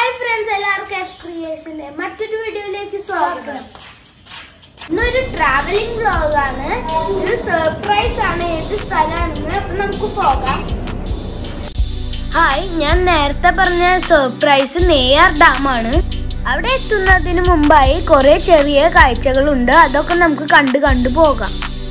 hi friends എല്ലാവർക്കും S ക്രിയേഷന്റെ മറ്റൊരു വീഡിയോയിലേക്ക് സ്വാഗതം ഇന്നൊരു ട്രാവലിംഗ് വ്ലോഗാണ് ഇത് സർപ്രൈസ് ആണ് ഏത് സ്ഥലമാണെന്ന് അപ്പൊ നമുക്ക് പോകാം ഹായ് ഞാൻ നേരത്തെ പറഞ്ഞ സർപ്രൈസ് നെയ്യാർ ഡാമാണ് അവിടെ എത്തുന്നതിന് മുമ്പായി കുറെ ചെറിയ കാഴ്ചകളുണ്ട് അതൊക്കെ നമുക്ക് കണ്ടു കണ്ടു പോകാം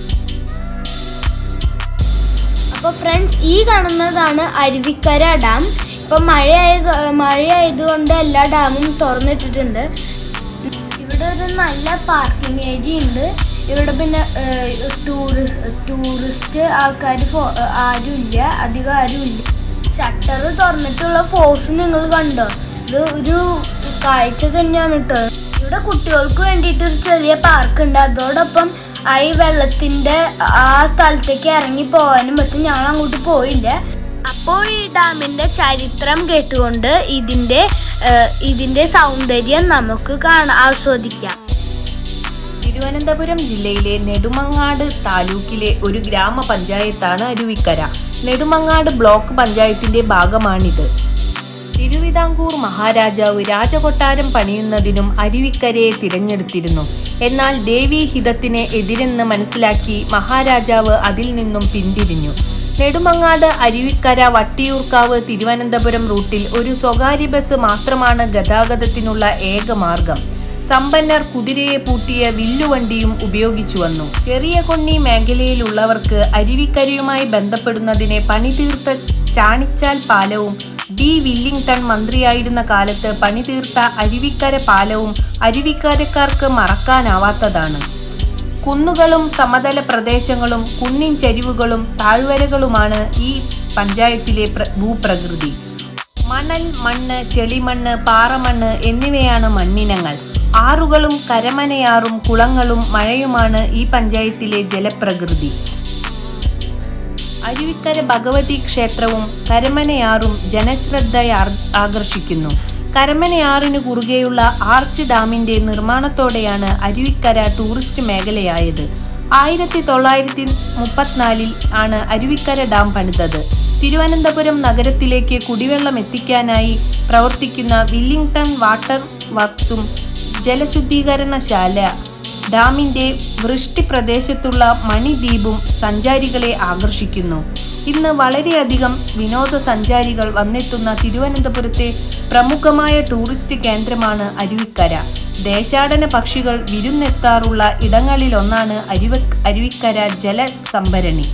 അപ്പൊ ഫ്രണ്ട്സ് ഈ കാണുന്നതാണ് അരുവിക്കര ഡാം ഇപ്പൊ മഴയായത് മഴയായതുകൊണ്ട് എല്ലാ ഡാമും തുറന്നിട്ടിട്ടുണ്ട് ഇവിടെ ഒരു നല്ല പാർക്കിംഗ് ഏരിയ ഉണ്ട് ഇവിടെ പിന്നെ ടൂറിസ്റ്റ് ടൂറിസ്റ്റ് ആൾക്കാർ ആരുമില്ല അധികം ആരുമില്ല ഷട്ടർ തുറന്നിട്ടുള്ള ഫോഴ്സ് നിങ്ങൾ കണ്ടോ ഇത് ഒരു കാഴ്ച തന്നെയാണ് കേട്ടോ ഇവിടെ കുട്ടികൾക്ക് വേണ്ടിയിട്ട് ഒരു ചെറിയ പാർക്ക് ഉണ്ട് അതോടൊപ്പം ആ ഈ വെള്ളത്തിന്റെ ആ സ്ഥലത്തേക്ക് ഇറങ്ങി പോകാനും പറ്റും ഞങ്ങൾ അങ്ങോട്ട് പോയില്ല അപ്പോൾ ഈ ഡാമിന്റെ ചരിത്രം കേട്ടുകൊണ്ട് ഇതിന്റെ ഏഹ്, ഇതിന്റെ സൗന്ദര്യം നമുക്ക് കാണാൻ ആസ്വദിക്കാം തിരുവനന്തപുരം ജില്ലയിലെ നെടുമങ്ങാട് താലൂക്കിലെ ഒരു ഗ്രാമപഞ്ചായത്താണ് അരുവിക്കര നെടുമങ്ങാട് ബ്ലോക്ക് പഞ്ചായത്തിന്റെ ഭാഗമാണിത് തിരുവിതാംകൂർ മഹാരാജാവ് രാജകൊട്ടാരം പണിയുന്നതിനും അരുവിക്കരയെ തിരഞ്ഞെടുത്തിരുന്നു എന്നാൽ ദേവീഹിതത്തിന് എതിരെന്ന് മനസ്സിലാക്കി മഹാരാജാവ് അതിൽ നിന്നും പിന്തിരിഞ്ഞു നെടുമങ്ങാട് അരുവിക്കര വട്ടിയൂർക്കാവ് തിരുവനന്തപുരം റൂട്ടിൽ ഒരു സ്വകാര്യ ബസ് മാത്രമാണ് ഗതാഗതത്തിനുള്ള ഏക മാർഗം സമ്പന്നർ കുതിരയെ പൂട്ടിയ വില്ലുവണ്ടിയും ഉപയോഗിച്ചു വന്നു ചെറിയ കൊണ്ണി മേഖലയിലുള്ളവർക്ക് അരുവിക്കരയുമായി ബന്ധപ്പെടുന്നതിനെ പണിതീർത്ത ചാണിച്ചാൽ പാലവും ഡി വില്ലിംഗ്ടൺ മന്ത്രിയായിരുന്ന കാലത്ത് പണിതീർത്ത അരുവിക്കര പാലവും അരുവിക്കരക്കാർക്ക് മറക്കാനാവാത്തതാണ് കുന്നുകളും സമതല പ്രദേശങ്ങളും കുന്നിൻ ചരിവുകളും താഴ്വരകളുമാണ് ഈ പഞ്ചായത്തിലെ പ്ര- ഭൂപ്രകൃതി മണൽ മണ്ണ് ചെളിമണ്ണ് പാറമണ്ണ് എന്നിവയാണ് മണ്ണിനങ്ങൾ ആറുകളും കരമനയാറും കുളങ്ങളും മഴയുമാണ് ഈ പഞ്ചായത്തിലെ ജലപ്രകൃതി അരുവിക്കര ഭഗവതി ക്ഷേത്രവും കരമനയാറും ജനശ്രദ്ധ ആർ- ആകർഷിക്കുന്നു കരമനയാറിനു കുറുകെയുള്ള ആർച്ച് ഡാമിന്റെ നിർമ്മാണത്തോടെയാണ് അരുവിക്കര ടൂറിസ്റ്റ് മേഖലയായത് ആയിരത്തി തൊള്ളായിരത്തി മുപ്പത്തിനാലിൽ ആണ് അരുവിക്കര ഡാം പണിതത് തിരുവനന്തപുരം നഗരത്തിലേക്ക് കുടിവെള്ളം എത്തിക്കാനായി പ്രവർത്തിക്കുന്ന വില്ലിംഗ്ടൺ വാട്ടർ വർക്സും ജലശുദ്ധീകരണശാല ഡാമിന്റെ വൃഷ്ടി പ്രദേശത്തുള്ള മണിദ്വീപും സഞ്ചാരികളെ ആകർഷിക്കുന്നു ഇന്ന് വളരെയധികം വിനോദസഞ്ചാരികൾ വന്നെത്തുന്ന തിരുവനന്തപുരത്തെ പ്രമുഖമായ ടൂറിസ്റ്റ് കേന്ദ്രമാണ് അരുവിക്കര ദേശാടന പക്ഷികൾ വിരുന്നെത്താറുള്ള ഇടങ്ങളിലൊന്നാണ് അരുവ അരുവിക്കര ജലസംഭരണി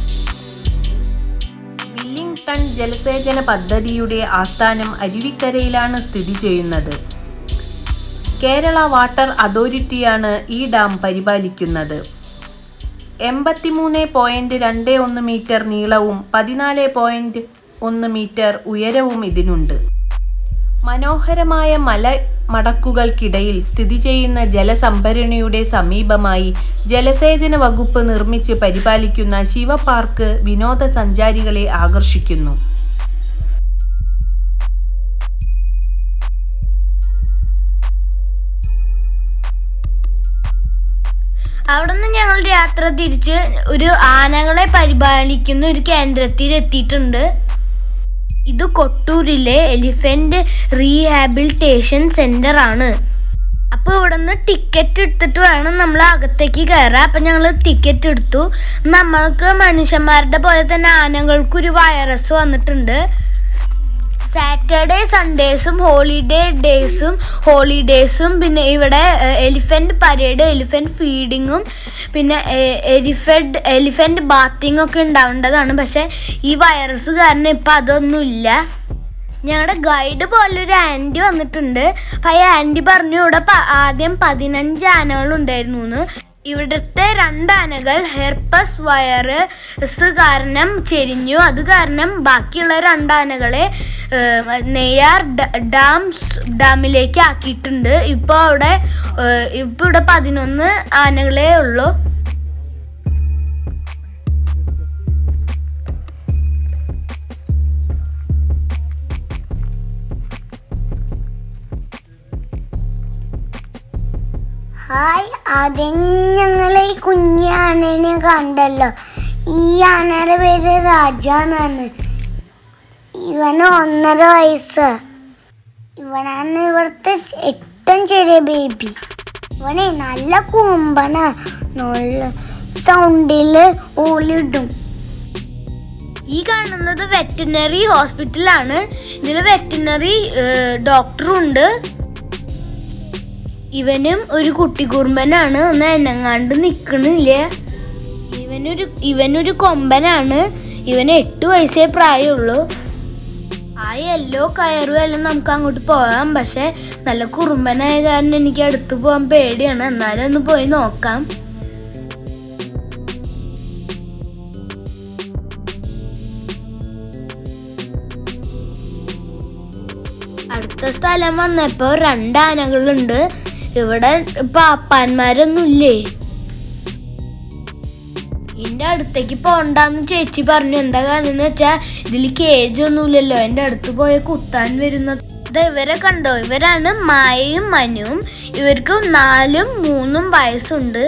വില്ലിംഗ്ടൺ ജലസേചന പദ്ധതിയുടെ ആസ്ഥാനം അരുവിക്കരയിലാണ് സ്ഥിതി ചെയ്യുന്നത് കേരള വാട്ടർ അതോറിറ്റിയാണ് ഈ ഡാം പരിപാലിക്കുന്നത് എൺപത്തിമൂന്ന് പോയിന്റ് രണ്ട് ഒന്ന് മീറ്റർ നീളവും പതിനാല് പോയിന്റ് ഒന്ന് മീറ്റർ ഉയരവും ഇതിനുണ്ട് മനോഹരമായ മലമടക്കുകൾക്കിടയിൽ സ്ഥിതി ചെയ്യുന്ന ജലസംഭരണിയുടെ സമീപമായി ജലസേചന വകുപ്പ് നിർമ്മിച്ച് പരിപാലിക്കുന്ന ശിവ പാർക്ക് വിനോദസഞ്ചാരികളെ ആകർഷിക്കുന്നു അവിടെ നിന്ന് ഞങ്ങൾ യാത്ര തിരിച്ച് ഒരു ആനകളെ പരിപാലിക്കുന്ന ഒരു കേന്ദ്രത്തിൽ എത്തിയിട്ടുണ്ട് ഇത് കൊട്ടൂരിലെ എലിഫന്റ് റീഹാബിലിറ്റേഷൻ സെന്റർ ആണ് അപ്പോൾ ഇവിടെ നിന്ന് ടിക്കറ്റ് എടുത്തിട്ട് വേണം നമ്മൾ അകത്തേക്ക് കയറാൻ അപ്പം ഞങ്ങൾ ടിക്കറ്റ് എടുത്തു നമ്മൾക്ക് മനുഷ്യന്മാരുടെ പോലെ തന്നെ ആനകൾക്കൊരു വൈറസ് വന്നിട്ടുണ്ട് സാറ്റർഡേ സൺഡേസും ഹോളിഡേ ഡേയ്സും ഹോളിഡേയ്സും പിന്നെ ഇവിടെ എലിഫന്റ് പരേഡ് എലിഫന്റ് ഫീഡിങ്ങും പിന്നെ എലിഫന്റ് എലിഫന്റ് ബാത്തിങ് ഒക്കെ ഉണ്ടാവേണ്ടതാണ് പക്ഷെ ഈ വൈറസ് കാരണം ഇപ്പം അതൊന്നുമില്ല ഞങ്ങളുടെ ഗൈഡ് പോലെ ഒരു ആൻറ്റി വന്നിട്ടുണ്ട് അപ്പം ആ ആൻറ്റി പറഞ്ഞു ഇവിടെ പ- ആദ്യം പതിനഞ്ച് ആനകൾ ഉണ്ടായിരുന്നു എന്ന് ഇവിടുത്തെ രണ്ട് ആനകൾ ഹെർപ്പസ് വൈറസ് കാരണം ചെരിഞ്ഞു അത് കാരണം ബാക്കിയുള്ള രണ്ട് ആനകളെ ഏഹ്, നെയ്യാർ ഡ- ഡാംസ് ഡാമിലേക്ക് ആക്കിയിട്ടുണ്ട് ഇപ്പോൾ അവിടെ ഏഹ്, ഇപ്പോൾ ഇവിടെ പതിനൊന്ന് ആനകളേ ഉള്ളൂ ഹായ് ആദ്യം ഞങ്ങൾ ഈ കുഞ്ഞി ആനേനെ കണ്ടല്ലോ ഈ ആനയുടെ പേര് രാജാന്നാണ് ഇവന് ഒന്നര വയസ്സ് ഇവനാണ് ഇവിടുത്തെ ഏറ്റവും ചെറിയ ബേബി ഇവനെ നല്ല കുറുമ്പന നല്ല സൗണ്ടില് ഓലിടും ഈ കാണുന്നത് വെറ്റിനറി ഹോസ്പിറ്റലാണ് ഇതിൽ വെറ്റിനറി ഡോക്ടറും ഉണ്ട് ഇവനും ഒരു കുട്ടി കുറുമ്പനാണ് ഒന്ന് എന്നെങ്ങാണ്ട് നിൽക്കണില്ല ഇവനൊരു ഇവനൊരു കൊമ്പനാണ് ഇവന് എട്ട് വയസ്സേ പ്രായമുള്ളൂ ആ യെല്ലോ കയറും എല്ലാം നമുക്ക് അങ്ങോട്ട് പോകാം പക്ഷെ നല്ല കുറുമ്പനായ കാരണം എനിക്ക് അടുത്ത് പോകാൻ പേടിയാണ് എന്നാലും ഒന്ന് പോയി നോക്കാം അടുത്ത സ്ഥലം വന്നപ്പോ രണ്ട് ആനകളുണ്ട് ഇവിടെ പാപ്പാന്മാരൊന്നും ഇല്ലേ എന്റെ അടുത്തേക്ക് പോണ്ടാന്ന് ചേച്ചി പറഞ്ഞു എന്താ കാരണം എന്ന് വെച്ചാ ഇതിൽ കേജ് ഒന്നുമില്ലല്ലോ എന്റെ അടുത്ത് പോയ കുത്താൻ വരുന്നത് ഇത് ഇവരെ കണ്ടോ ഇവരാണ് മായയും മനുവും ഇവർക്ക് നാലും മൂന്നും വയസ്സുണ്ട്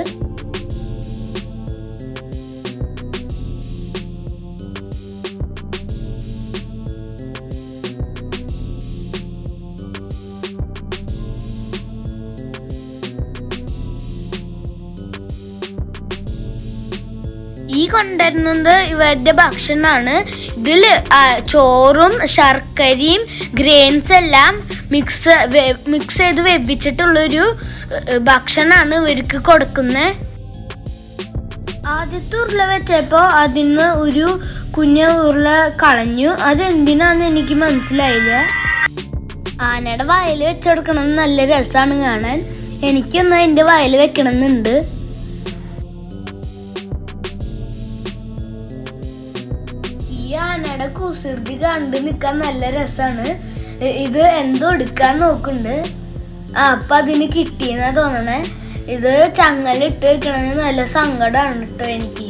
ഈ കൊണ്ടുവരുന്നത് ഇവരുടെ ഭക്ഷണമാണ് ഇതിൽ ചോറും ശർക്കരയും ഗ്രേൻസ് എല്ലാം മിക്സ് മിക്സ് ചെയ്ത് വെപ്പിച്ചിട്ടുള്ളൊരു ഭക്ഷണമാണ് ഇവർക്ക് കൊടുക്കുന്നത് ആദ്യത്തെ ഉരുള വെച്ചപ്പോൾ അതിന്ന് ഒരു കുഞ്ഞ ഉരുള കളഞ്ഞു അതെന്തിനാന്ന് എനിക്ക് മനസ്സിലായില്ല ആനയുടെ വായിൽ വെച്ച് കൊടുക്കണത് നല്ല രസമാണ് കാണാൻ എനിക്കൊന്ന് എൻ്റെ വായിൽ വെക്കണമെന്നുണ്ട് ഈ ആനയുടെ കുസൃതി കണ്ട് നിൽക്കാൻ നല്ല രസാണ് ഇ- ഇത് എന്തോ എടുക്കാൻ നോക്കുന്നുണ്ട് ആ അപ്പൊ അതിന് കിട്ടിയെന്നാ തോന്നണേ ഇത് ചങ്ങലിട്ട് വെക്കണത് നല്ല സങ്കടമാണ് കേട്ടോ എനിക്ക്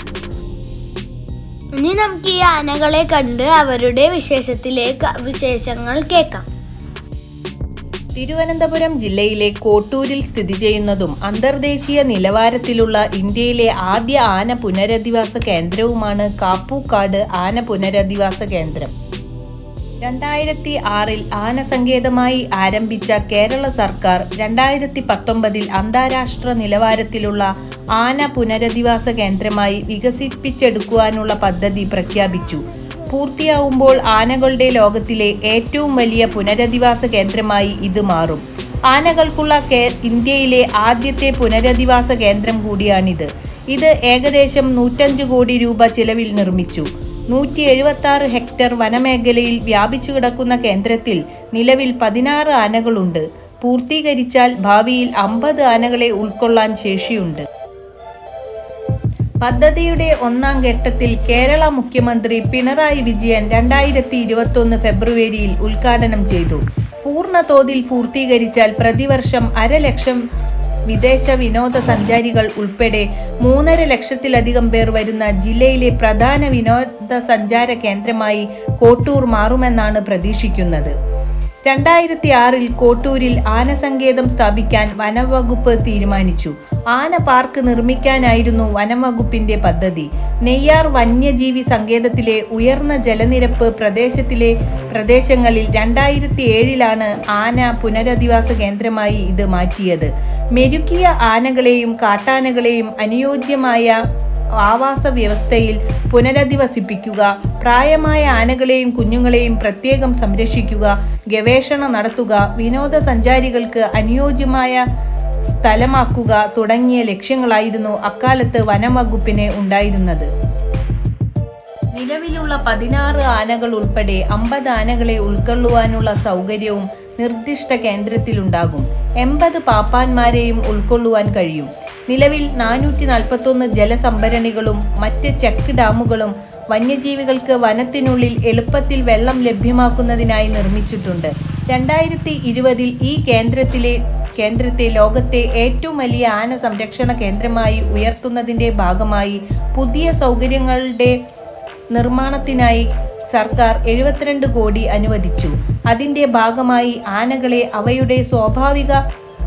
ഇനി നമുക്ക് ഈ ആനകളെ കണ്ട് അവരുടെ വിശേഷത്തിലേക്ക് വിശേഷങ്ങൾ കേൾക്കാം തിരുവനന്തപുരം ജില്ലയിലെ കോട്ടൂരിൽ സ്ഥിതി ചെയ്യുന്നതും അന്തർദേശീയ നിലവാരത്തിലുള്ള ഇന്ത്യയിലെ ആദ്യ ആന പുനരധിവാസ കേന്ദ്രവുമാണ് കാപ്പൂക്കാട് ആന പുനരധിവാസ കേന്ദ്രം രണ്ടായിരത്തി ആറിൽ ആന സങ്കേതമായി ആരംഭിച്ച കേരള സർക്കാർ രണ്ടായിരത്തി പത്തൊമ്പതിൽ അന്താരാഷ്ട്ര നിലവാരത്തിലുള്ള ആന പുനരധിവാസ കേന്ദ്രമായി വികസിപ്പിച്ചെടുക്കുവാനുള്ള പദ്ധതി പ്രഖ്യാപിച്ചു പൂർത്തിയാവുമ്പോൾ ആനകളുടെ ലോകത്തിലെ ഏറ്റവും വലിയ പുനരധിവാസ കേന്ദ്രമായി ഇത് മാറും ആനകൾക്കുള്ള കേ- ഇന്ത്യയിലെ ആദ്യത്തെ പുനരധിവാസ കേന്ദ്രം കൂടിയാണിത് ഇത് ഏകദേശം നൂറ്റഞ്ച് കോടി രൂപ ചിലവിൽ നിർമ്മിച്ചു നൂറ്റി എഴുപത്തി ആറ് ഹെക്ടർ വനമേഖലയിൽ വ്യാപിച്ചു കിടക്കുന്ന കേന്ദ്രത്തിൽ നിലവിൽ പതിനാറ് ആനകളുണ്ട് പൂർത്തീകരിച്ചാൽ ഭാവിയിൽ അമ്പത് ആനകളെ ഉൾക്കൊള്ളാൻ ശേഷിയുണ്ട് പദ്ധതിയുടെ ഒന്നാം ഘട്ടത്തിൽ കേരള മുഖ്യമന്ത്രി പിണറായി വിജയൻ രണ്ടായിരത്തി ഇരുപത്തൊന്ന് ഫെബ്രുവരിയിൽ ഉദ്ഘാടനം ചെയ്തു പൂർണ്ണ തോതിൽ പൂർത്തീകരിച്ചാൽ പ്രതിവർഷം അരലക്ഷം വിദേശ വിനോദസഞ്ചാരികൾ ഉൾപ്പെടെ മൂന്നര ലക്ഷത്തിലധികം പേർ വരുന്ന ജില്ലയിലെ പ്രധാന വിനോദസഞ്ചാര കേന്ദ്രമായി കോട്ടൂർ മാറുമെന്നാണ് പ്രതീക്ഷിക്കുന്നത് രണ്ടായിരത്തി ആറിൽ കോട്ടൂരിൽ ആനസങ്കേതം സ്ഥാപിക്കാൻ വനംവകുപ്പ് തീരുമാനിച്ചു ആന പാർക്ക് നിർമ്മിക്കാനായിരുന്നു വനംവകുപ്പിന്റെ പദ്ധതി നെയ്യാർ വന്യജീവി സങ്കേതത്തിലെ ഉയർന്ന ജലനിരപ്പ് പ്രദേശത്തിലെ പ്രദേശങ്ങളിൽ രണ്ടായിരത്തി ഏഴിലാണ് ആന പുനരധിവാസ കേന്ദ്രമായി ഇത് മാറ്റിയത് മെരുക്കിയ ആനകളെയും കാട്ടാനകളെയും അനുയോജ്യമായ ആവാസ വ്യവസ്ഥയിൽ പുനരധിവസിപ്പിക്കുക പ്രായമായ ആനകളെയും കുഞ്ഞുങ്ങളെയും പ്രത്യേകം സംരക്ഷിക്കുക ഗവേഷണം നടത്തുക വിനോദസഞ്ചാരികൾക്ക് അനുയോജ്യമായ സ്ഥലമാക്കുക തുടങ്ങിയ ലക്ഷ്യങ്ങളായിരുന്നു അക്കാലത്ത് വനം വകുപ്പിന് ഉണ്ടായിരുന്നത് നിലവിലുള്ള പതിനാറ് ആനകൾ ഉൾപ്പെടെ അമ്പത് ആനകളെ ഉൾക്കൊള്ളുവാനുള്ള സൗകര്യവും നിർദ്ദിഷ്ട കേന്ദ്രത്തിലുണ്ടാകും എൺപത് പാപ്പാന്മാരെയും ഉൾക്കൊള്ളുവാൻ കഴിയും നിലവിൽ നാനൂറ്റി നാൽപ്പത്തൊന്ന് ജലസംഭരണികളും മറ്റ് ചെക്ക് ഡാമുകളും വന്യജീവികൾക്ക് വനത്തിനുള്ളിൽ എളുപ്പത്തിൽ വെള്ളം ലഭ്യമാക്കുന്നതിനായി നിർമ്മിച്ചിട്ടുണ്ട് രണ്ടായിരത്തി ഇരുപതിൽ ഈ കേന്ദ്രത്തിലെ കേന്ദ്രത്തെ ലോകത്തെ ഏറ്റവും വലിയ ആന സംരക്ഷണ കേന്ദ്രമായി ഉയർത്തുന്നതിൻ്റെ ഭാഗമായി പുതിയ സൗകര്യങ്ങളുടെ നിർമ്മാണത്തിനായി സർക്കാർ എഴുപത്തിരണ്ട് കോടി അനുവദിച്ചു അതിൻ്റെ ഭാഗമായി ആനകളെ അവയുടെ സ്വാഭാവിക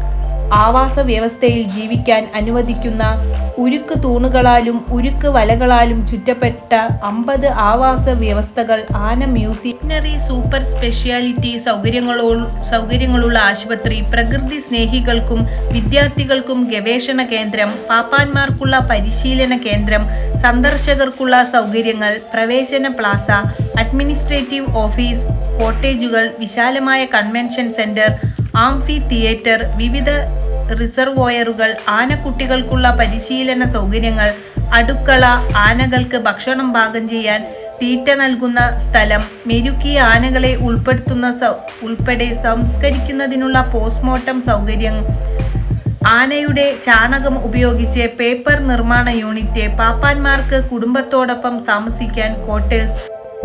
ആവാസ വ്യവസ്ഥയിൽ ജീവിക്കാൻ അനുവദിക്കുന്ന ഉരുക്ക് തൂണുകളാലും ഉരുക്ക് വലകളാലും ചുറ്റപ്പെട്ട അമ്പത് ആവാസ വ്യവസ്ഥകൾ ആന മ്യൂസിയനറി സൂപ്പർ സ്പെഷ്യാലിറ്റി സൗകര്യങ്ങളോ സൗകര്യങ്ങളുള്ള ആശുപത്രി പ്രകൃതി സ്നേഹികൾക്കും വിദ്യാർത്ഥികൾക്കും ഗവേഷണ കേന്ദ്രം പാപ്പാന്മാർക്കുള്ള പരിശീലന കേന്ദ്രം സന്ദർശകർക്കുള്ള സൗകര്യങ്ങൾ പ്രവേശന പ്ലാസ അഡ്മിനിസ്ട്രേറ്റീവ് ഓഫീസ് കോട്ടേജുകൾ വിശാലമായ കൺവെൻഷൻ സെന്റർ ആംഫി തിയേറ്റർ വിവിധ റിസർവോയറുകൾ ആനക്കുട്ടികൾക്കുള്ള പരിശീലന സൗകര്യങ്ങൾ അടുക്കള ആനകൾക്ക് ഭക്ഷണം പാകം ചെയ്യാൻ തീറ്റ നൽകുന്ന സ്ഥലം മെരുക്കിയ ആനകളെ ഉൾപ്പെടുത്തുന്ന സൗ- ഉൾപ്പെടെ സംസ്കരിക്കുന്നതിനുള്ള പോസ്റ്റ്മോർട്ടം സൗകര്യം ആനയുടെ ചാണകം ഉപയോഗിച്ച് പേപ്പർ നിർമ്മാണ യൂണിറ്റ് പാപ്പാന്മാർക്ക് കുടുംബത്തോടൊപ്പം താമസിക്കാൻ ക്വാർട്ടേഴ്സ്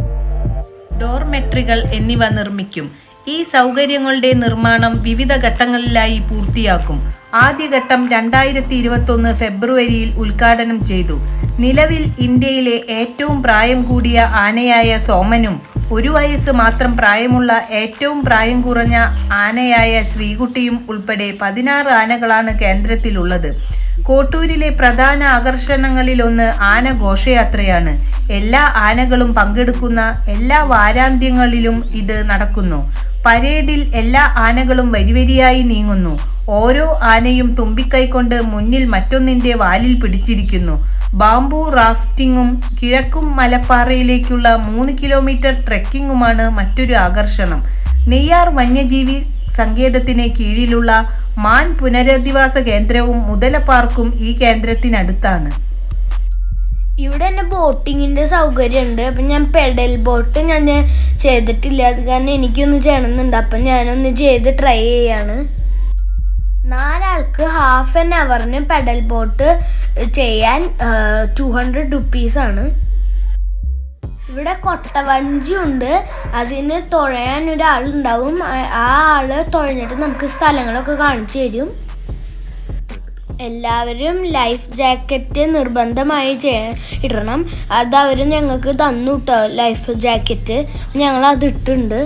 ഡോർമെട്രികൾ എന്നിവ നിർമ്മിക്കും ഈ സൗകര്യങ്ങളുടെ നിർമ്മാണം വിവിധ ഘട്ടങ്ങളിലായി പൂർത്തിയാക്കും ആദ്യഘട്ടം രണ്ടായിരത്തി ഇരുപത്തൊന്ന് ഫെബ്രുവരിയിൽ ഉദ്ഘാടനം ചെയ്തു നിലവിൽ ഇന്ത്യയിലെ ഏറ്റവും പ്രായം കൂടിയ ആനയായ സോമനും ഒരു വയസ്സ് മാത്രം പ്രായമുള്ള ഏറ്റവും പ്രായം കുറഞ്ഞ ആനയായ ശ്രീകുട്ടിയും ഉൾപ്പെടെ പതിനാറ് ആനകളാണ് കേന്ദ്രത്തിലുള്ളത് കോട്ടൂരിലെ പ്രധാന ആകർഷണങ്ങളിലൊന്ന് ആന ഘോഷയാത്രയാണ് എല്ലാ ആനകളും പങ്കെടുക്കുന്ന എല്ലാ വാരാന്ത്യങ്ങളിലും ഇത് നടക്കുന്നു പരേഡിൽ എല്ലാ ആനകളും വരിവരിയായി നീങ്ങുന്നു ഓരോ ആനയും തുമ്പിക്കൈ കൊണ്ട് മുന്നിൽ മറ്റൊന്നിന്റെ വാലിൽ പിടിച്ചിരിക്കുന്നു ബാംബു റാഫ്റ്റിംഗും കിഴക്കും മലപ്പാറയിലേക്കുള്ള മൂന്ന് കിലോമീറ്റർ ട്രെക്കിങ്ങുമാണ് മറ്റൊരു ആകർഷണം നെയ്യാർ വന്യജീവി സങ്കേതത്തിന് കീഴിലുള്ള മാൻ പുനരധിവാസ കേന്ദ്രവും മുതല പാർക്കും ഈ കേന്ദ്രത്തിനടുത്താണ് ഇവിടെ തന്നെ ബോട്ടിങ്ങിന്റെ സൗകര്യമുണ്ട് അപ്പം ഞാൻ പെഡൽ ബോട്ട് ഞാൻ ചെയ്തിട്ടില്ല അത് കാരണം എനിക്കൊന്ന് ചെയ്യണമെന്നുണ്ട് അപ്പം ഞാനൊന്ന് ചെയ്ത് ട്രൈ ചെയ്യാണ് നാലാൾക്ക് ഹാഫ് ആൻ അവറിന് പെഡൽ ബോട്ട് ചെയ്യാൻ ടു ഹൺഡ്രഡ് റുപ്പീസാണ് ഇവിടെ കൊട്ടവഞ്ചി ഉണ്ട് അതിന് തുഴയാൻ ഒരാളുണ്ടാവും ആ- ആ ആള് തുഴഞ്ഞിട്ട് നമുക്ക് സ്ഥലങ്ങളൊക്കെ കാണിച്ചു തരും എല്ലാവരും ലൈഫ് ജാക്കറ്റ് നിർബന്ധമായി ചെയ്യ- ഇടണം അത് അവർ ഞങ്ങൾക്ക് തന്നു കേട്ടോ ലൈഫ് ജാക്കറ്റ് ഞങ്ങൾ അത് ഇട്ടുണ്ട്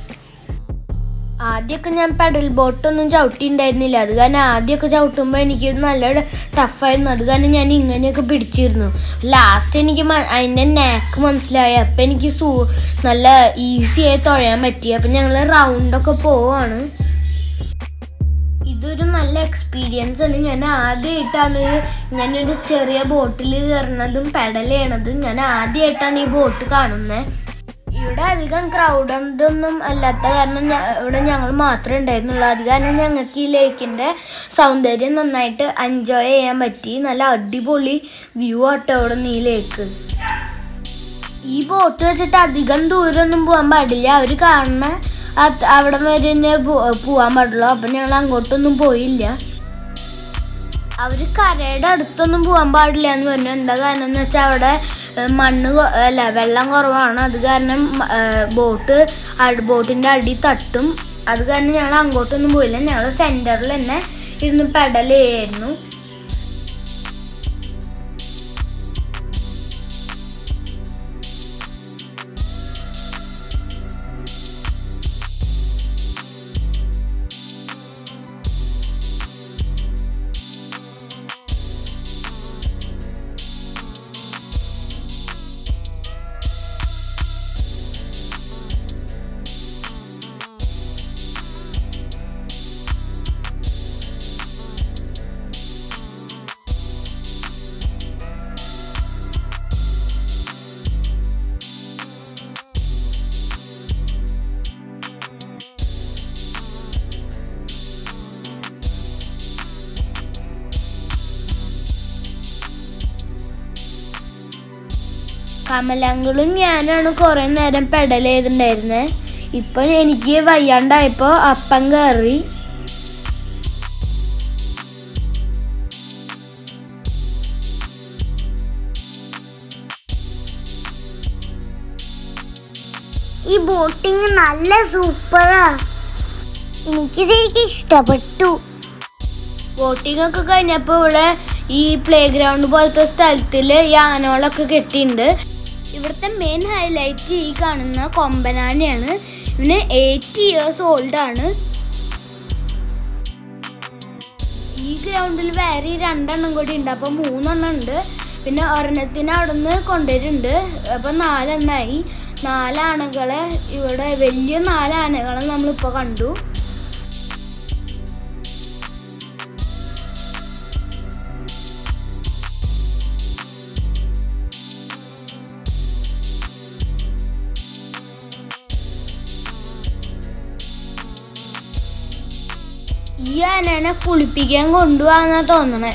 ആദ്യമൊക്കെ ഞാൻ പെഡൽ ബോട്ടൊന്നും ചവിട്ടിണ്ടായിരുന്നില്ല അത് കാരണം ആദ്യമൊക്കെ ചവിട്ടുമ്പോൾ എനിക്ക് നല്ല ടഫായിരുന്നു അത് കാരണം ഞാൻ ഇങ്ങനെയൊക്കെ പിടിച്ചിരുന്നു ലാസ്റ്റ് എനിക്ക് മ- അതിൻ്റെ നാക്ക് മനസ്സിലായി അപ്പം എനിക്ക് സൂ നല്ല ഈസിയായി തുഴയാൻ പറ്റി അപ്പം ഞങ്ങൾ റൗണ്ടൊക്കെ പോവാണ് ഇതൊരു നല്ല എക്സ്പീരിയൻസ് ആണ് ഞാൻ ആദ്യമായിട്ടാണ് ഇങ്ങനെ ഒരു ചെറിയ ബോട്ടിൽ കയറുന്നതും പെഡൽ ചെയ്യണതും ഞാൻ ആദ്യമായിട്ടാണ് ഈ ബോട്ട് കാണുന്നത് ഇവിടെ അധികം ക്രൗഡ് ഒന്നും അല്ലാത്ത കാരണം ഞ- ഇവിടെ ഞങ്ങൾ മാത്രമേ ഉണ്ടായിരുന്നുള്ളൂ അത് കാരണം ഞങ്ങൾക്ക് ഈ ലേക്കിൻ്റെ സൗന്ദര്യം നന്നായിട്ട് എൻജോയ് ചെയ്യാൻ പറ്റി നല്ല അടിപൊളി വ്യൂ ആട്ടോ ഇവിടെ നിന്ന് ഈ ലേക്ക് ഈ ബോട്ട് വെച്ചിട്ട് അധികം ദൂരമൊന്നും പോകാൻ പാടില്ല അവർ കാണുന്ന അത് അവിടെ വരെ തന്നെ പോ- പോവാൻ പാടുള്ളൂ അപ്പം ഞങ്ങൾ അങ്ങോട്ടൊന്നും പോയില്ല അവർ കരയുടെ അടുത്തൊന്നും പോകാൻ പാടില്ല എന്ന് പറഞ്ഞു എന്താ കാരണം എന്ന് വെച്ചാൽ അവിടെ ഏഹ്, മണ്ണ് കൊ- അല്ല വെള്ളം കുറവാണ് അത് കാരണം ബോട്ട് ബോട്ടിൻ്റെ അടി തട്ടും അത് കാരണം ഞങ്ങൾ അങ്ങോട്ടൊന്നും പോയില്ല ഞങ്ങൾ സെൻറ്ററിൽ തന്നെ ഇരുന്ന് പെഡൽ ചെയ്യായിരുന്നു കമലങ്ങളും ഞാനാണ് കുറേ നേരം പെഡൽ ചെയ്തിട്ടുണ്ടായിരുന്നത് ഇപ്പം എനിക്ക് വയ്യാണ്ടായപ്പോൾ അപ്പം കയറി ഈ ബോട്ടിങ് നല്ല സൂപ്പറാ എനിക്ക് ശരിക്കും ഇഷ്ടപ്പെട്ടു ബോട്ടിംഗ് ഒക്കെ കഴിഞ്ഞപ്പോൾ ഇവിടെ ഈ പ്ലേ ഗ്രൗണ്ട് പോലത്തെ സ്ഥലത്തിൽ ഈ ആനകളൊക്കെ കെട്ടിയിട്ടുണ്ട് ഇവിടുത്തെ മെയിൻ ഹൈലൈറ്റ് ഈ കാണുന്ന കൊമ്പനാനയാണ് ഇവന് എയ്റ്റ് ഇയേഴ്സ് ഓൾഡ് ആണ് ഗ്രൗണ്ടിൽ വേറെ രണ്ടെണ്ണം കൂടി ഉണ്ട് അപ്പോൾ മൂന്നെണ്ണം ഉണ്ട് പിന്നെ ഒരെണ്ണത്തിന് അവിടെ നിന്ന് കൊണ്ടുവരുന്നുണ്ട് അപ്പോൾ നാലെണ്ണമായി നാലാനകളെ ഇവിടെ വലിയ നാലാനകളെ നമ്മളിപ്പോൾ കണ്ടു ഈ ആനനെ കുളിപ്പിക്കാൻ കൊണ്ടുപോകാന്നാ തോന്നണേ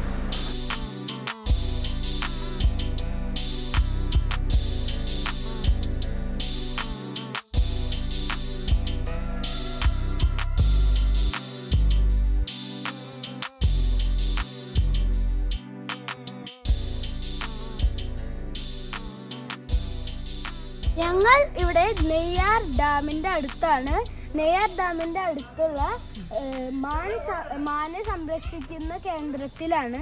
ഞങ്ങൾ ഇവിടെ നെയ്യാർ ഡാമിന്റെ അടുത്താണ് നെയ്യാർ ഡാമിന്റെ അടുത്തുള്ള ഏഹ്, മാൻ സ- മാനെ സംരക്ഷിക്കുന്ന കേന്ദ്രത്തിലാണ്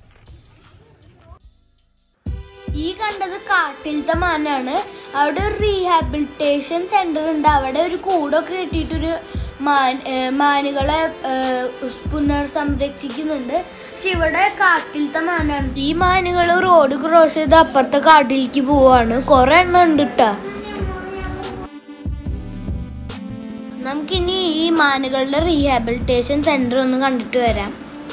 ഈ കണ്ടത് കാട്ടിലത്തെ മാനാണ് അവിടെ ഒരു റീഹാബിലിറ്റേഷൻ സെന്റർ ഉണ്ട് അവിടെ ഒരു കൂടൊക്കെ കെട്ടിയിട്ടൊരു മാൻ ഏഹ്, മാനുകളെ ഏഹ്, പുനർസംരക്ഷിക്കുന്നുണ്ട് പക്ഷെ ഇവിടെ കാട്ടിലത്തെ മാനാണ് ഈ മാനുകൾ റോഡ് ക്രോസ് ചെയ്ത് അപ്പുറത്തെ കാട്ടിലേക്ക് പോവാണ് കുറെ എണ്ണം ഉണ്ട് കേട്ടോ നമുക്കിനി ഈ മാനുകളുടെ റീഹാബിലിറ്റേഷൻ സെന്റർ ഒന്ന് കണ്ടിട്ട് വരാം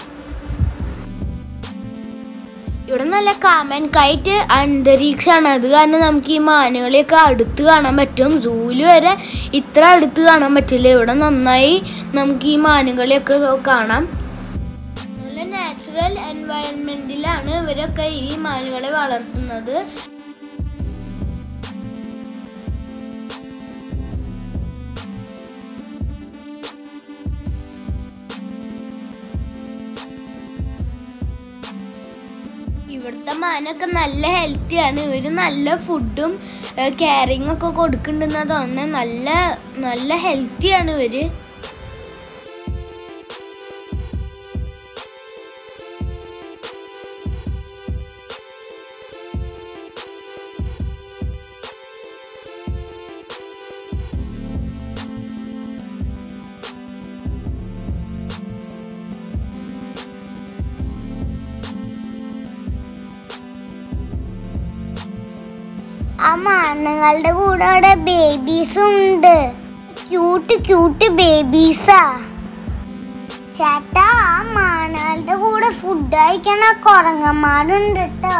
ഇവിടെ നല്ല കാമൻ കയറ്റ് അന്തരീക്ഷമാണ് അത് കാരണം നമുക്ക് ഈ മാനുകളെയൊക്കെ അടുത്ത് കാണാൻ പറ്റും സൂല് വരെ ഇത്ര അടുത്ത് കാണാൻ പറ്റില്ല ഇവിടെ നന്നായി നമുക്ക് ഈ മാനുകളെയൊക്കെ കാണാം നല്ല നാച്ചുറൽ എൻവയൺമെന്റിലാണ് ഇവരൊക്കെ ഈ മാനുകളെ വളർത്തുന്നത് ഇവിടുത്തെ മാനൊക്കെ നല്ല ഹെൽത്തിയാണ് ഇവർ നല്ല ഫുഡും കെയറിങ് ഒക്കെ കൊടുക്കുന്നുണ്ടെന്നാ തോന്നുന്നത് നല്ല നല്ല ഹെൽത്തിയാണ് ഇവര് ആ മാനുകളുടെ കൂടെ അവിടെ ബേബീസും ഉണ്ട് ക്യൂട്ട് ക്യൂട്ട് ബേബീസാ ചേട്ടാ ആ മാനുകളുടെ കൂടെ ഫുഡ് കഴിക്കണ കുരങ്ങന്മാരുണ്ട് കേട്ടോ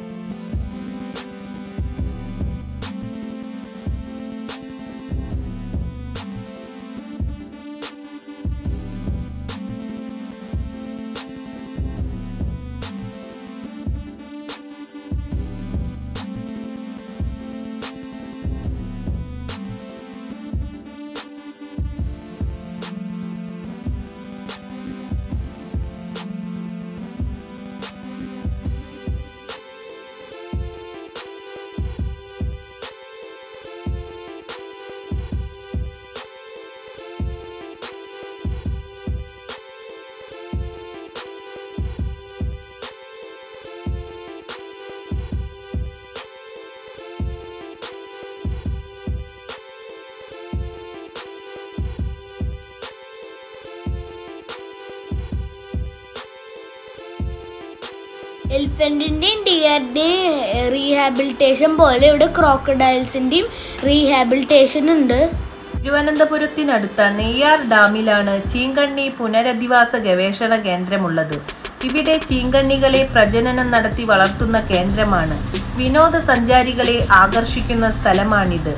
എലിഫന്റിന്റെയും ഡിയറിന്റെയും റീഹാബിലിറ്റേഷൻ പോലെ ഇവിടെ ക്രോക്കഡൈൽസിന്റെയും റീഹാബിലിറ്റേഷൻ ഉണ്ട് തിരുവനന്തപുരത്തിനടുത്ത നെയ്യാർ ഡാമിലാണ് ചീങ്കണ്ണി പുനരധിവാസ ഗവേഷണ കേന്ദ്രമുള്ളത് ഇവിടെ ചീങ്കണ്ണികളെ പ്രജനനം നടത്തി വളർത്തുന്ന കേന്ദ്രമാണ് വിനോദസഞ്ചാരികളെ ആകർഷിക്കുന്ന സ്ഥലമാണിത്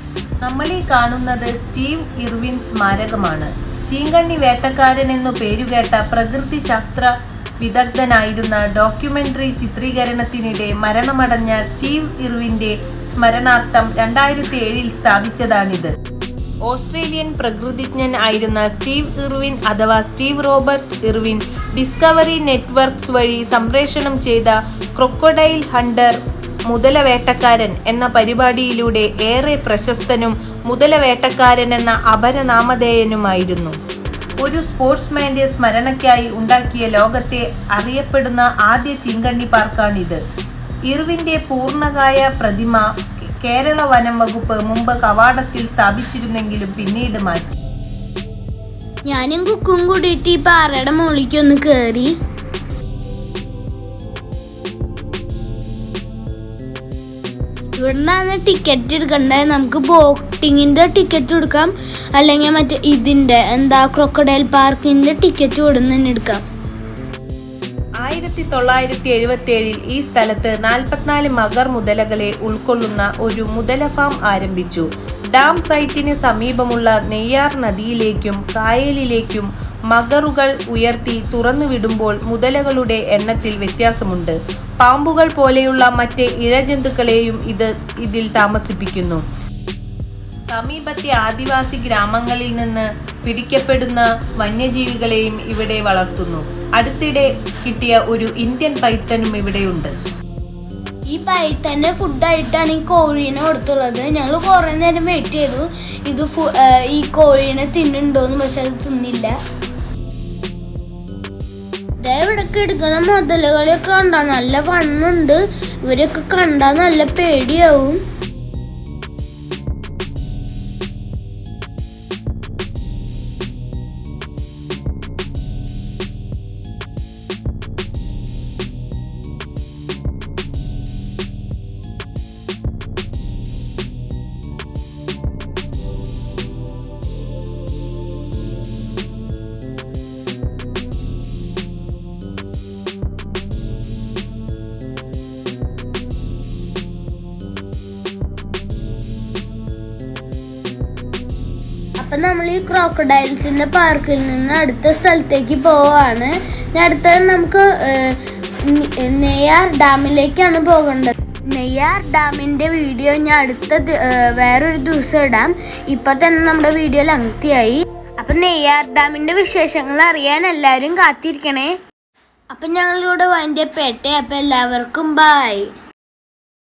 നമ്മൾ ഈ കാണുന്നത് സ്റ്റീവ് ഇർവിൻ സ്മാരകമാണ് ചീങ്കണ്ണി വേട്ടക്കാരൻ എന്നു പേരുകേട്ട പ്രകൃതി ശാസ്ത്ര വിദഗ്ധനായിരുന്ന ഡോക്യുമെന്ററി ചിത്രീകരണത്തിനിടെ മരണമടഞ്ഞ സ്റ്റീവ് ഇർവിന്റെ സ്മരണാർത്ഥം രണ്ടായിരത്തി ഏഴിൽ സ്ഥാപിച്ചതാണിത് ഓസ്ട്രേലിയൻ പ്രകൃതിജ്ഞൻ ആയിരുന്ന സ്റ്റീവ് ഇർവിൻ അഥവാ Steve Robert Irwin Discovery networks വഴി സംപ്രേഷണം ചെയ്ത ക്രൊക്കോഡൈൽ ഹണ്ടർ മുതലവേട്ടക്കാരൻ എന്ന പരിപാടിയിലൂടെ ഏറെ പ്രശസ്തനും മുതലവേട്ടക്കാരൻ എന്ന അപരനാമധേയനുമായിരുന്നു ഒരു സ്പോർട്സ്മാന്റെ സ്മരണയ്ക്കായി ഉണ്ടാക്കിയ ലോകത്തെ അറിയപ്പെടുന്ന ആദ്യ ചീങ്കണ്ണി പാർക്കാണിത് ഇർവിന്റെ പൂർണ്ണകായ പ്രതിമ കേരള വനം വകുപ്പ് മുമ്പ് കവാടത്തിൽ സ്ഥാപിച്ചിരുന്നെങ്കിലും പിന്നീട് മാറ്റി ഞാനും കുക്കും കൂടിയിട്ട് ഈ പാറയുടെ മുകളിലേക്ക് ഒന്ന് കയറി ഇവിടുന്നാണ് ടിക്കറ്റ് എടുക്കണ്ടേ നമുക്ക് ബോട്ടിങ്ങിന്റെ ടിക്കറ്റ് എടുക്കാം അല്ലെങ്കിൽ മറ്റേ ഇതിന്റെ എന്താ ക്രൊക്കഡൈൽ പാർക്കിന്റെ ടിക്കറ്റ് ഇവിടുന്ന് തന്നെ എടുക്കാം ആയിരത്തി തൊള്ളായിരത്തി എഴുപത്തി ഏഴിൽ ഈ സ്ഥലത്ത് നാൽപ്പത്തിനാല് മഗർ മുതലകളെ ഉൾക്കൊള്ളുന്ന ഒരു മുതല ഫാം ആരംഭിച്ചു ഡാം സൈറ്റിന് സമീപമുള്ള നെയ്യാർ നദിയിലേക്കും കായലിലേക്കും മഗറുകൾ ഉയർത്തി തുറന്നുവിടുമ്പോൾ മുതലകളുടെ എണ്ണത്തിൽ വ്യത്യാസമുണ്ട് പാമ്പുകൾ പോലെയുള്ള മറ്റ് ഇഴജന്തുക്കളെയും ഇത് ഇതിൽ താമസിപ്പിക്കുന്നു സമീപത്തെ ആദിവാസി ഗ്രാമങ്ങളിൽ നിന്ന് പിടിക്കപ്പെടുന്ന വന്യജീവികളെയും ഇവിടെ വളർത്തുന്നു അടുത്തിടെ കിട്ടിയ ഒരു ഇന്ത്യൻ പൈത്തനും ഇവിടെയുണ്ട് ഈ പൈത്തന്നെ ഫുഡായിട്ടാണ് ഈ കോഴീനെ കൊടുത്തുള്ളത് ഞങ്ങൾ കുറേ നേരം വെയിറ്റ് ചെയ്തു ഇത് ഫു- ആ, ഈ കോഴീനെ തിന്നുണ്ടോന്ന് പക്ഷെ അത് തിന്നില്ല ദേ ഇവിടൊക്കെ എടുക്കുന്ന മുതലുകളെയൊക്കെ കണ്ടാ നല്ല വണ്ണുണ്ട് ഇവരൊക്കെ കണ്ടാ നല്ല പേടിയാവും അപ്പൊ നമ്മൾ ഈ ക്രോക്കഡൈൽസിന്റെ പാർക്കിൽ നിന്ന് അടുത്ത സ്ഥലത്തേക്ക് പോവാണ് ഇനി അടുത്തത് നമുക്ക് ഏഹ്, നി- നെയ്യാർ ഡാമിലേക്കാണ് പോകേണ്ടത് നെയ്യാർ ഡാമിന്റെ വീഡിയോ ഞാൻ അടുത്ത ദി- ഏഹ്, വേറൊരു ദിവസം ഇടാം ഇപ്പൊ തന്നെ നമ്മുടെ വീഡിയോ ലങ്തിയായി അപ്പൊ നെയ്യാർ ഡാമിന്റെ വിശേഷങ്ങൾ അറിയാൻ എല്ലാവരും കാത്തിരിക്കണേ അപ്പൊ ഞങ്ങളിവിടെ വൈൻഡപ്പ് പേട്ടെ അപ്പൊ എല്ലാവർക്കും ബൈ